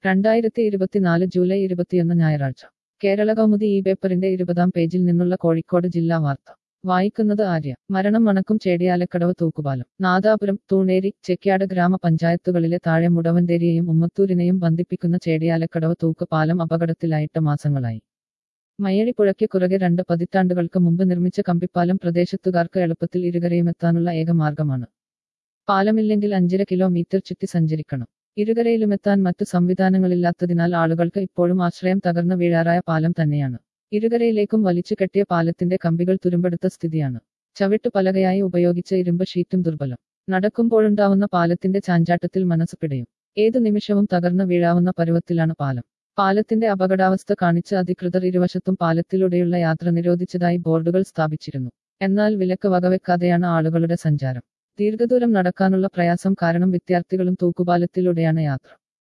രണ്ടായിരത്തി ഇരുപത്തിനാല് ജൂലൈ ഇരുപത്തിയൊന്ന് ഞായറാഴ്ച കേരള കൗമുദി ഈ പേപ്പറിന്റെ ഇരുപതാം പേജിൽ നിന്നുള്ള കോഴിക്കോട് ജില്ലാ വാർത്ത വായിക്കുന്നത് ആര്യ മരണം മണക്കും ചേടിയാലക്കടവ് തൂക്കുപാലം നാദാപുരം തൂണേരി ചെക്യാട് ഗ്രാമപഞ്ചായത്തുകളിലെ താഴെ മുടവന്തേരിയെയും ഉമ്മത്തൂരിനെയും ബന്ധിപ്പിക്കുന്ന ചേടിയാലക്കടവ് തൂക്കുപാലം അപകടത്തിലായിട്ട് മാസങ്ങളായി മയ്യഴിപ്പുഴയ്ക്ക് കുറുകെ രണ്ട് പതിറ്റാണ്ടുകൾക്ക് മുമ്പ് നിർമ്മിച്ച കമ്പിപ്പാലം പ്രദേശത്തുകാർക്ക് എളുപ്പത്തിൽ ഇരുകരയും എത്താനുള്ള ഏക മാർഗമാണ് പാലമില്ലെങ്കിൽ അഞ്ചര കിലോമീറ്റർ ചുറ്റി സഞ്ചരിക്കണം ഇരുകരയിലുമെത്താൻ മറ്റു സംവിധാനങ്ങളില്ലാത്തതിനാൽ ആളുകൾക്ക് ഇപ്പോഴും ആശ്രയം തകർന്നു വീഴാറായ പാലം തന്നെയാണ് ഇരുകരയിലേക്കും വലിച്ചു കെട്ടിയ പാലത്തിന്റെ കമ്പികൾ തുരുമ്പെടുത്ത സ്ഥിതിയാണ് ചവിട്ടു പലകയായി ഉപയോഗിച്ച ഇരുമ്പ് ഷീറ്റും ദുർബലം നടക്കുമ്പോഴുണ്ടാവുന്ന പാലത്തിന്റെ ചാഞ്ചാട്ടത്തിൽ മനസ്സ് പിടയും ഏതു നിമിഷവും തകർന്നു വീഴാവുന്ന പരുവത്തിലാണ് പാലം പാലത്തിന്റെ അപകടാവസ്ഥ കാണിച്ച് അധികൃതർ ഇരുവശത്തും പാലത്തിലൂടെയുള്ള യാത്ര നിരോധിച്ചതായി ബോർഡുകൾ സ്ഥാപിച്ചിരുന്നു എന്നാൽ വിലക്ക് വകവെക്കാതെയാണ് ആളുകളുടെ സഞ്ചാരം ദീർഘദൂരം നടക്കാനുള്ള പ്രയാസം കാരണം വിദ്യാർത്ഥികളും തൂക്കുപാലത്തിലൂടെയാണ് യാത്ര